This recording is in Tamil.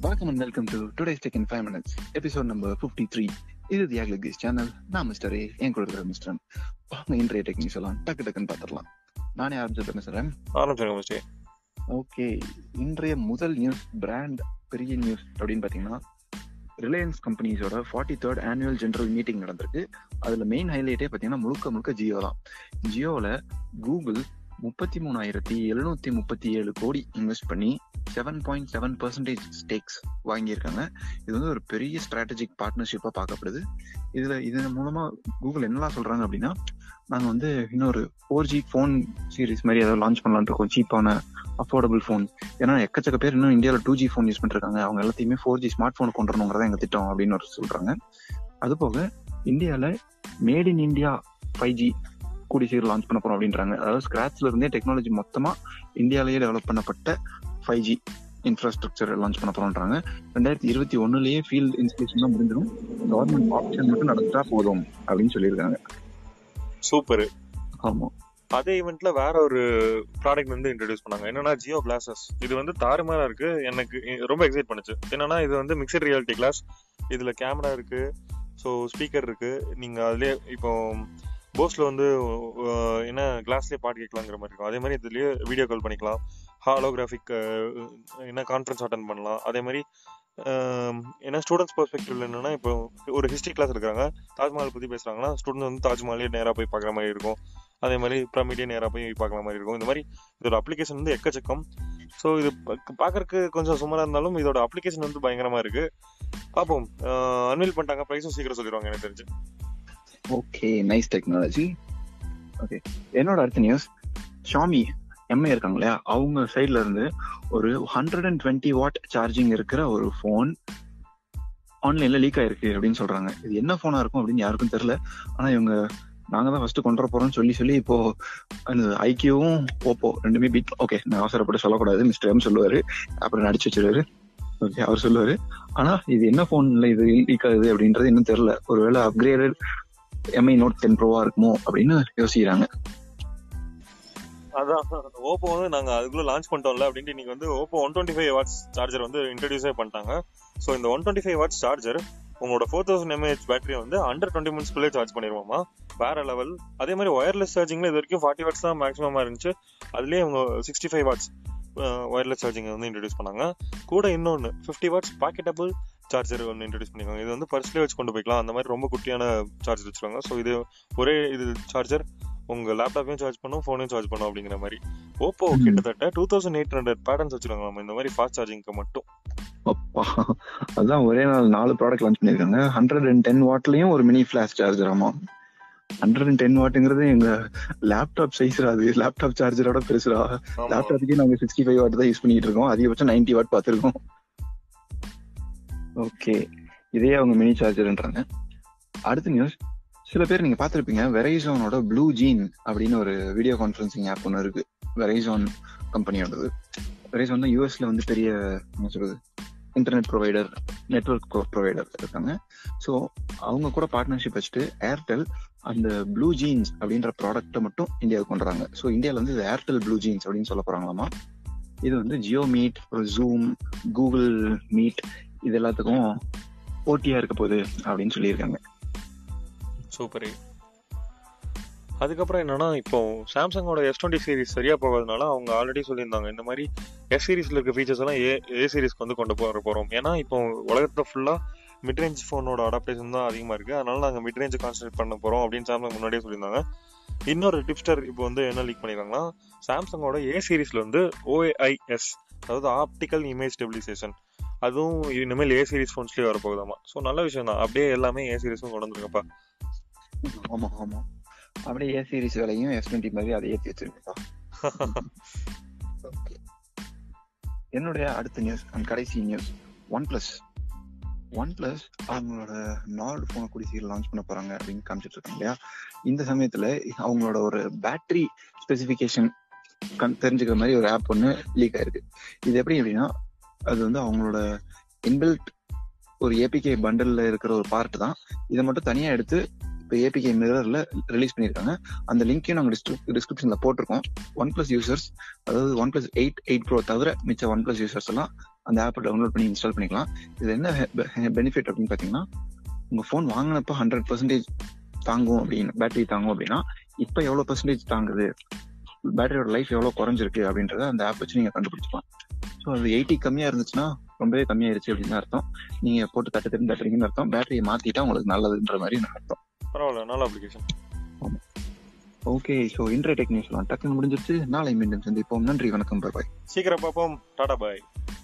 வணக்கம் and welcome to today's tech in five minutes episode number fifty three இது தி அக்லிகிஸ் சேனல் நான் மிஸ்டர் ஏ என் கூட இருக்கிற மிஸ்டர் வாங்க இன்றைய டெக்னிக்ஸ் எல்லாம் டக்கு டக்குன்னு பார்த்துடலாம் நானே ஆரம்பிச்சு பேசுறேன் ஆரம்பிச்சிருங்க மிஸ்டே ஓகே இன்றைய முதல் நியூஸ் பிராண்ட் பெரிய நியூஸ் அப்படின்னு பார்த்தீங்கன்னா ரிலையன்ஸ் கம்பெனிஸோட forty third annual general meeting நடந்திருக்கு அதுல மெயின் ஹைலைட்டே பார்த்தீங்கன்னா முழுக்க முழுக்க ஜியோ தான் ஜியோவில் கூகுள் முப்பத்தி மூணாயிரத்தி எழுநூத்தி முப்பத்தி ஏழு கோடி இன்வெஸ்ட் பண்ணி seven point seven percentage stakes வாங்கியிருக்காங்க இது வந்து ஒரு பெரிய ஸ்ட்ராட்டஜிக் பார்ட்னர்ஷிப்பா பார்க்கப்படுது இதுல இதன் மூலமா கூகுள் என்னலாம் சொல்றாங்க அப்படின்னா நாங்க வந்து இன்னொரு ஃபோர் ஜி ஃபோன் சீரிஸ் மாதிரி ஏதாவது லான்ச் பண்ணலாம்னு இருக்கோம் சீப்பான அஃபோர்டபுள் ஃபோன் ஏன்னா எக்கச்சக்க பேர் இன்னும் இந்தியாவில் டூ ஜி ஃபோன் யூஸ் பண்ணிருக்காங்க அவங்க எல்லாத்தையுமே ஃபோர் ஜி ஸ்மார்ட் ஃபோன் கொண்டு வரணுங்கிறத எங்க திட்டம் அப்படின்னு ஒரு சொல்றாங்க அது போக இந்தியாவில் made in India five G கூடி சீர் லான்ச் பண்ண போறோம் அப்படின்றாங்க அதாவது ஸ்கிராச்ல இருந்தே டெக்னாலஜி மொத்தமா இந்தியாவிலேயே டெவலப் பண்ணப்பட்ட ஃபைவ் ஜி இன்ஃப்ராஸ்ட்ரக்சர் லான்ச் பண்ண போறோம்ன்றாங்க ரெண்டாயிரத்தி இருபத்தி ஒன்னுலயே ஃபீல்ட் இன்ஸ்டலேஷன் தான் முடிஞ்சிடும் கவர்மெண்ட் ஆப்ஷன் மட்டும் நடந்துட்டா போதும் அப்படின்னு சொல்லியிருக்காங்க சூப்பர் ஆமா அதே ஈவெண்ட்ல வேற ஒரு ப்ராடக்ட் வந்து இன்ட்ரடியூஸ் பண்ணாங்க என்னன்னா ஜியோ கிளாஸஸ் இது வந்து தாறுமாறா இருக்கு எனக்கு ரொம்ப எக்ஸைட் பண்ணுச்சு என்னன்னா இது வந்து மிக்சட் ரியாலிட்டி கிளாஸ் இதுல கேமரா இருக்கு ஸோ ஸ்பீக்கர் இருக்கு நீங்க அதுலயே இப்போ போஸ்ல வந்து அஹ், என்ன கிளாஸ்லயே பாட்டு கேட்கலாங்கிற மாதிரி இருக்கும் அதே மாதிரி இதுலயே வீடியோ கால் பண்ணிக்கலாம் ஹாலோகிராஃபிக் என்ன கான்ஃபரன்ஸ் அட்டன் பண்ணலாம் அதே மாதிரி அஹ், ஏன்னா ஸ்டூடெண்ட்ஸ் பெர்ஸ்பெக்டிவ்ல என்னன்னா இப்போ ஒரு ஹிஸ்டரி கிளாஸ் எடுக்கிறாங்க தாஜ்மஹால் பத்தி பேசுறாங்கன்னா ஸ்டூடெண்ட் வந்து தாஜ்மஹாலே நேரா போய் பார்க்குற மாதிரி இருக்கும் அதே மாதிரி பிரமிடே நேரா போய் பார்க்குற மாதிரி இருக்கும் இந்த மாதிரி இதோட அப்ளிகேஷன் வந்து எக்கச்சக்கம் ஸோ இது பா- பார்க்கறதுக்கு கொஞ்சம் சுமாரா இருந்தாலும் இதோட அப்ளிகேஷன் வந்து பயங்கரமா இருக்கு பார்ப்போம் அன்வீல் பண்ணிட்டாங்க ப்ரைஸும் சீக்கிரம் சொல்லிடுவாங்க எனக்கு தெரிஞ்சு ஓகே நைஸ் டெக்னாலஜி ஓகே என்னோட அடுத்த நியூஸ் ஷாமி எம்ஐ இருக்காங்க இல்லையா அவங்க சைட்ல இருந்து ஒரு hundred and twenty watt charging இருக்கிற ஒரு ஃபோன் ஆன்லைன்ல லீக் ஆயிருக்கு அப்படின்னு சொல்றாங்க இது என்ன போனா இருக்கும் அப்படின்னு யாருக்கும் தெரியல ஆனா இவங்க நாங்க தான் ஃபர்ஸ்ட் கொண்டு வர போறோம்னு சொல்லி சொல்லி இப்போ ஐக்கியவும் ஓப்போ ரெண்டுமே பீட் ஓகே நான் அவசரப்பட்டு சொல்லக்கூடாது மிஸ்டர் எம் சொல்லுவாரு அப்புறம் நடிச்சு வச்சிருவாரு ஓகே அவர் சொல்லுவாரு ஆனா இது என்ன போன்ல இது லீக் ஆகுது அப்படின்றது இன்னும் தெரியல ஒருவேளை அப்கிரேடட் எம்ஐ நோட் டென் ப்ரோவா இருக்குமோ அப்படின்னு யோசிக்கிறாங்க அதான் ஓப்போ வந்து நாங்க அதுக்குள்ள லான்ச் பண்ணிட்டோம்ல அப்படின்ட்டு இன்னைக்கு வந்து Oppo one twenty five watts charger வந்து இன்ட்ரடியூஸே பண்ணிட்டாங்க ஸோ இந்த one twenty five watts charger உங்களோட ஃபோர் தௌசண்ட் எம்ஏஹெச் பேட்டரி வந்து அண்டர் டுவெண்ட்டி மினிட்ஸ்க்குள்ளே சார்ஜ் பண்ணிடுவோமா வேற லெவல் அதே மாதிரி ஒயர்லெஸ் சார்ஜிங்ல இது வரைக்கும் ஃபார்ட்டி வாட்ஸ் தான் மேக்ஸிமமா இருந்துச்சு அதுலயே அவங்க sixty five watts wireless charging வந்து இன்ட்ரடியூஸ் பண்ணாங்க கூட இன்னொன்று ஃபிஃப்டி வாட்ஸ் பாக்கெட்டபிள் சார்ஜர் ஒன்று இன்ட்ரடியூஸ் பண்ணிருக்காங்க இது வந்து பர்ஸ்லேயே வச்சு கொண்டு போய்க்கலாம் அந்த மாதிரி ரொம்ப குட்டியான சார்ஜர் வச்சிருக்காங்க ஸோ இது ஒரே இது சார்ஜர் உங்க லேப்டாப்பையும் சார்ஜ் பண்ணும் ஃபோனையும் சார்ஜ் பண்ணும் அப்படிங்கிற மாதிரி ஓப்போ ம். கிட்டத்தட்ட two thousand eight hundred patterns வச்சிருக்காங்க நம்ம இந்த மாதிரி ஃபாஸ்ட் சார்ஜிங்க்கு மட்டும் அப்பா அதான் ஒரே நாள் நாலு ப்ராடக்ட் லான்ச் பண்ணிருக்காங்க ஹண்ட்ரட் அண்ட் டென் வாட்லயும் ஒரு மினி ஃபிளாஷ் சார்ஜர் ஆமா ஹண்ட்ரட் அண்ட் டென் வாட்டுங்கிறது எங்க லேப்டாப் சைஸ்ரா அது லேப்டாப் சார்ஜரோட பெருசுடா ஆமா. லேப்டாப்புக்கே நாங்க சிக்ஸ்டி ஃபைவ் வாட் தான் யூஸ் பண்ணிட்டு இருக்கோம் அதிகபட்சம் நைன்டி வாட் பார்த்துருக்கோம் ஓகே இதே அவங்க மினி சார்ஜர்ன்றாங்க அடுத்த நியூஸ் சில பேர் நீங்க பார்த்திருப்பீங்க வெரைசோனோட ப்ளூ ஜீன் அப்படின்னு ஒரு வீடியோ கான்ஃபரன்சிங் ஆப் ஒன்று இருக்கு வெரைசோன் கம்பெனியோடது வெரைசோன் தான் யூஎஸ்ல வந்து பெரிய என்ன சொல்றது இன்டர்நெட் ப்ரொவைடர் நெட்வொர்க் ப்ரொவைடர் இருக்காங்க ஸோ அவங்க கூட பார்ட்னர்ஷிப் வச்சுட்டு ஏர்டெல் அந்த ப்ளூ ஜீன்ஸ் அப்படின்ற ப்ராடக்ட்டை மட்டும் இந்தியாவுக்கு கொண்டு வராங்க ஸோ இந்தியாவில் வந்து இது ஏர்டெல் ப்ளூ ஜீன்ஸ் அப்படின்னு சொல்ல போறாங்களாமா இது வந்து ஜியோ மீட் ஒரு ஜூம் கூகுள் மீட் இது எல்லாத்துக்கும் போட்டியா இருக்க போகுது அப்படின்னு சொல்லியிருக்காங்க சூப்பர் அதுக்கப்புறம் என்னன்னா இப்போ சாம்சங்கோட எஸ் டுவெண்ட்டி சீரிஸ் சரியா போகாதனால அவங்க ஆல்ரெடி சொல்லியிருந்தாங்க இந்த மாதிரி எஸ் சீரிஸ்ல இருக்க ஃபீச்சர்ஸ் எல்லாம் ஏ ஏ சீரிஸ்க்கு வந்து கொண்டு போற போறோம் ஏன்னா இப்போ உலகத்துல ஃபுல்லா மிட்ரேஞ்ச் ஃபோனோட அடாப்டேஷன் தான் அதிகமா இருக்கு அதனால நாங்க மிட்ரேஞ்ச் கான்சன்ட்ரேட் பண்ண போறோம் அப்படின்னு சாம்சங் முன்னாடியே சொல்லியிருந்தாங்க இன்னொரு டிப்ஸ்டர் இப்போ வந்து என்ன லீக் பண்ணிருக்காங்கன்னா சாம்சங்கோட ஏ சீரிஸ்ல வந்து ஓஏஐஎஸ் அதாவது ஆப்டிக்கல் இமேஜ் ஸ்டெபிலைசேஷன் அதுவும் இனிமேல் ஏ சீரிஸ் ஃபோன்ஸ்லயே வரப்போகுதாமா ஸோ நல்ல விஷயம் தான் அப்படியே எல்லாமே ஏ சீரிஸும் கொண்டு வந்துருங்கப்பா ஆமா ஆமா அப்படியே ஏ சீரிஸ் விலையும் எஸ் டுவெண்ட்டி மாதிரி அதை ஏற்றி வச்சிருக்கா ஓகே என்னுடைய அடுத்த நியூஸ் அண்ட் கடைசி news OnePlus OnePlus அவங்களோட நார்டு ஃபோனை கூடி சீக்கிரம் லான்ச் பண்ண போறாங்க அப்படின்னு காமிச்சிட்டு இருக்காங்க இல்லையா இந்த சமயத்துல அவங்களோட ஒரு பேட்டரி ஸ்பெசிஃபிகேஷன் தெரிஞ்சுக்கிற மாதிரி ஒரு ஆப் ஒன்று லீக் ஆயிருக்கு இது எப்படி அப்படின்னா அது வந்து அவங்களோட இன்பில்ட் ஒரு ஏபிகே பண்டல்ல இருக்கிற ஒரு பார்ட் தான் இதை மட்டும் தனியா எடுத்து இப்போ ஏபிகே மிரர்ல ரிலீஸ் பண்ணியிருக்காங்க அந்த லிங்க்கையும் நாங்கள் டிஸ்கிரிப்ஷன்ல போட்டிருக்கோம் ஒன் பிளஸ் யூசர்ஸ் அதாவது OnePlus eight eight pro தவிர மிச்ச ஒன் பிளஸ் யூசர்ஸ் எல்லாம் அந்த ஆப்பை டவுன்லோட் பண்ணி இன்ஸ்டால் பண்ணிக்கலாம் இது என்ன பெனிஃபிட் அப்படின்னு பார்த்தீங்கன்னா உங்க ஃபோன் வாங்கினப்போ ஹண்ட்ரட் பர்சன்டேஜ் தாங்கும் அப்படின்னு பேட்டரி தாங்கும் அப்படின்னா இப்போ எவ்வளோ பர்சன்டேஜ் தாங்குது பேட்டரியோட லைஃப் எவ்வளோ குறைஞ்சிருக்கு அப்படின்றத அந்த ஆப் வச்சு நீங்கள் கண்டுபிடிச்சிக்கலாம் ஸோ அது எயிட்டி கம்மியாக இருந்துச்சுன்னா ரொம்பவே கம்மியாயிருச்சு அப்படின்னு அர்த்தம் நீங்கள் போட்டு தட்டு தட்டு தட்டுறீங்கன்னு அர்த்தம் பேட்டரியை மாற்றிட்டா உங்களுக்கு நல்லதுன்ற மாதிரி அர்த்தம் பரவாயில்ல நல்ல அப்ளிகேஷன் ஓகே ஸோ இன்றைய டெக் நியூஸ்லாம் டக்குன்னு முடிஞ்சிருச்சு நாளை மீண்டும் சந்திப்போம் நன்றி வணக்கம் பாய் சீக்கிரம் பார்ப்போம் டாடா பாய்